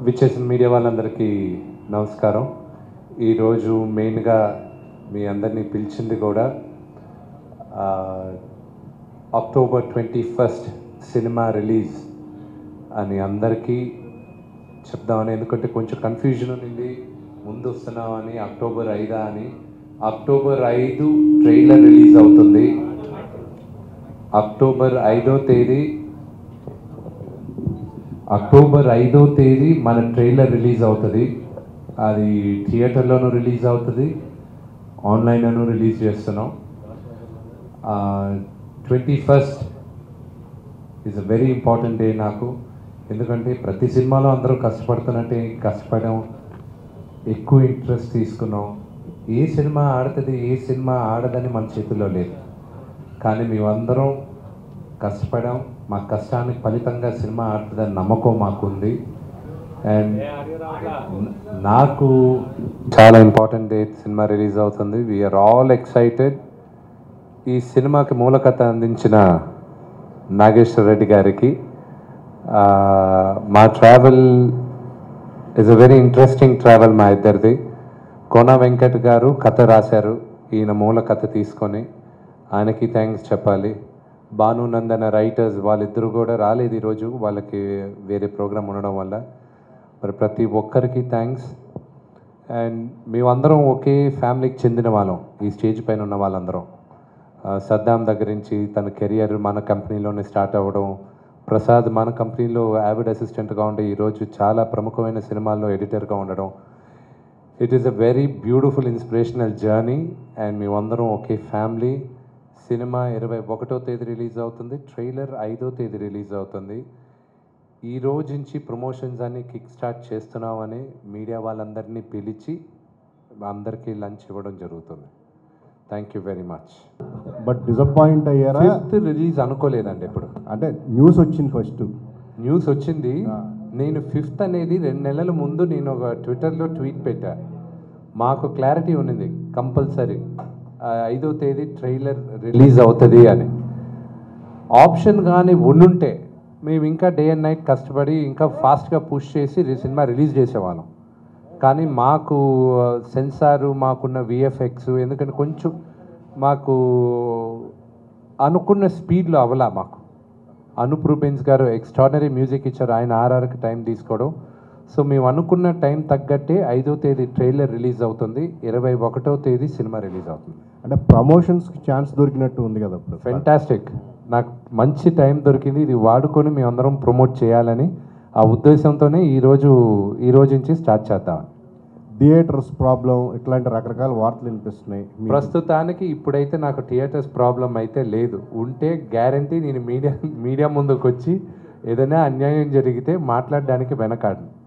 విచ్చేసిన మీడియా వాళ్ళందరికీ నమస్కారం ఈరోజు మెయిన్గా మీ అందరినీ పిలిచింది కూడా ఆ, October twenty first cinema release అని అందరికీ చెప్దామని ఎందుకంటే కొంచెం కన్ఫ్యూజన్ ఉంది ముందు వస్తున్నామని అక్టోబర్ ఐదా అని అక్టోబర్ ఐదు ట్రైలర్ రిలీజ్ అవుతుంది అక్టోబర్ ఐదో తేదీ అక్టోబర్ ఐదో తేదీ మన ట్రైలర్ రిలీజ్ అవుతుంది అది థియేటర్లోనూ రిలీజ్ అవుతుంది ఆన్లైన్లోనూ రిలీజ్ చేస్తున్నాం twenty first is a very important day నాకు ఎందుకంటే ప్రతి సినిమాలో అందరూ కష్టపడుతున్నట్టే కష్టపడడం ఎక్కువ ఇంట్రెస్ట్ తీసుకున్నాం ఏ సినిమా ఆడుతుంది ఏ సినిమా ఆడదని మన చేతుల్లో లేదు కానీ మేమందరం కష్టపడాం మా కష్టానికి ఫలితంగా సినిమా ఆడుతుందని నమ్మకం మాకుంది అండ్ నాకు చాలా ఇంపార్టెంట్ డేట్ సినిమా రిలీజ్ అవుతుంది వీఆర్ ఆల్ ఎక్సైటెడ్ ఈ సినిమాకి మూలకథ అందించిన నాగేశ్వర రెడ్డి గారికి ఆ, మా travel is a very interesting travel మా ఇద్దరిది కోన వెంకట్ గారు కథ రాశారు ఈయన మూల కథ తీసుకొని ఆయనకి థ్యాంక్స్ చెప్పాలి భాను నందన రైటర్స్ వాళ్ళిద్దరూ కూడా రాలేదు ఈరోజు వాళ్ళకి వేరే ప్రోగ్రామ్ ఉండడం వల్ల మరి ప్రతి ఒక్కరికి థ్యాంక్స్ అండ్ మేమందరం ఒకే ఫ్యామిలీకి చెందిన వాళ్ళం ఈ స్టేజ్ పైన ఉన్న వాళ్ళందరం ఆ, సద్దాం దగ్గర నుంచి తన కెరియర్ మన కంపెనీలోనే స్టార్ట్ అవ్వడం ప్రసాద్ మన కంపెనీలో యావిడ్ అసిస్టెంట్గా ఉండి ఈరోజు చాలా ప్రముఖమైన సినిమాల్లో ఎడిటర్గా ఉండడం it is a very beautiful inspirational journey and మేమందరం ఒకే ఫ్యామిలీ సినిమా ఇరవై ఒకటో తేదీ రిలీజ్ అవుతుంది ట్రైలర్ ఐదో తేదీ రిలీజ్ అవుతుంది ఈ రోజు నుంచి ప్రమోషన్స్ అన్ని కిక్ స్టార్ట్ చేస్తున్నామని మీడియా వాళ్ళందరినీ పిలిచి అందరికీ లంచ్ ఇవ్వడం జరుగుతుంది thank you very much but disappoint అయ్యారా ఫిఫ్త్ రిలీజ్ అనుకోలేదండి ఇప్పుడు అంటే న్యూస్ వచ్చింది ఫస్ట్ న్యూస్ వచ్చింది నేను ఫిఫ్త్ అనేది రెండు నెలల ముందు నేను ఒక ట్విట్టర్లో ట్వీట్ పెట్టా మాకు క్లారిటీ ఉన్నది కంపల్సరీ ఐదో తేదీ ట్రైలర్ రిలీజ్ అవుతుంది అని ఆప్షన్ కానీ ఉండుంటే మేము ఇంకా డే అండ్ నైట్ కష్టపడి ఇంకా ఫాస్ట్గా పుష్ చేసి రి- సినిమా రిలీజ్ చేసేవాళ్ళం కానీ మాకు సెన్సారు మాకున్న విఎఫ్ఎక్స్ ఎందుకంటే కొంచెం మాకు అనుకున్న స్పీడ్లో అవలా మాకు అనూప్ రూబెన్స్ గారు ఎక్స్ట్రాడనరీ మ్యూజిక్ ఇచ్చారు ఆయన ఆర్ఆర్కి టైం తీసుకోవడం సో మేము అనుకున్న టైం తగ్గట్టే ఐదో తేదీ ట్రైలర్ రిలీజ్ అవుతుంది ఇరవై ఒకటో తేదీ సినిమా రిలీజ్ అవుతుంది అంటే ప్రమోషన్స్కి ఛాన్స్ దొరికినట్టు ఉంది కదా ఇప్పుడు ఫెంటాస్టిక్ నాకు మంచి టైం దొరికింది ఇది వాడుకొని మేము అందరం ప్రమోట్ చేయాలని ఆ ఉద్దేశంతోనే ఈరోజు ఈ రోజు నుంచి స్టార్ట్ చేద్దామని థియేటర్స్ ప్రాబ్లం ఇట్లాంటి రకరకాల వార్తలు వినిపిస్తున్నాయి మీ- ప్రస్తుతానికి ఇప్పుడైతే నాకు థియేటర్స్ ప్రాబ్లం అయితే లేదు ఉంటే గ్యారంటీ నేను మీడియా మీడియా ముందుకు వచ్చి ఏదైనా అన్యాయం జరిగితే మాట్లాడడానికి వెనకాడను